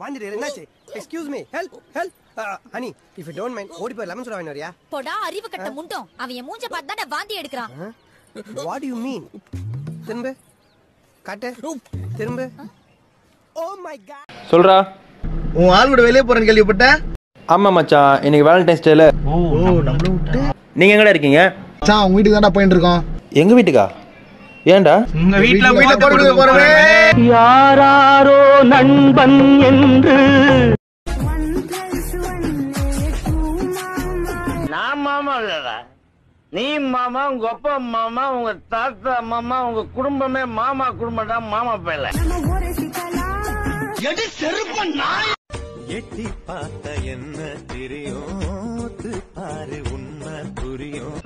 வாந்திட்டு என்னாச்சு excuse me help help honey if you don't mind ஓடி போய் லெமன் சோடா வாங்கி வரியா போடா அறிவு கட்ட முண்டோம் அவன் என் மூஞ்ச பார்த்து தான் வாந்தி எடுக்கிறான் வாட் யூ மீன் திரும்ப காட்டு திரும்ப ஓ மை காட் சொல்றா உன் ஆள் கூட வெளியே போறேன்னு கேள்விப்பட்டேன் ஆமா மச்சான் இன்னைக்கு வேலண்டைன்ஸ் டேல ஓ நம்மள விட்டு நீங்க எங்கடா இருக்கீங்க மச்சான் உங்க வீட்டுக்கு தான்டா போயிட்டு இருக்கோம் எங்க வீட்டுக்கா ஏன்டா உங்க வீட்டுல வீட்டுல போட்டு போறவே யாராரோ நண்பன் என்று நான் மாமா இல்லடா நீ மாமா உங்க அப்பா மாமா உங்க தாத்தா மாமா உங்க குடும்பமே மாமா குடும்பம்டா மாமா பேல எட்டி பார்த்த என்ன தெரியும் பாரு உண்மை புரியும்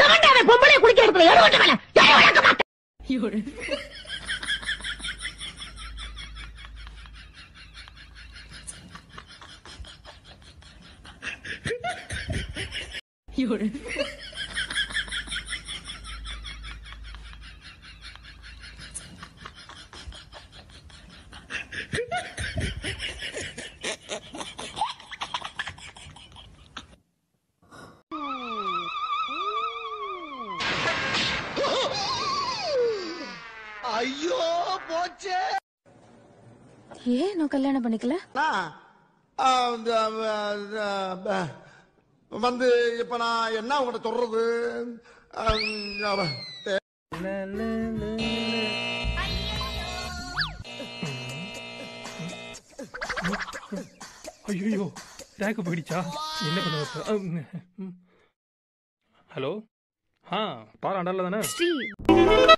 ஐயோ போச்சே ஏன் இன்னும் கல்யாணம் பண்ணிக்கல ஆ, இந்த, ஆ, ஆ, வந்து இப்ப நான் என்ன உங்கள்கிட்ட சொல்றது ஆ, ஆ, ஐயோ ரேக்கு போயிடுச்சா என்ன பண்ண ஹலோ ஆ பாரு அண்டர்ல தானே ஸ்ரீ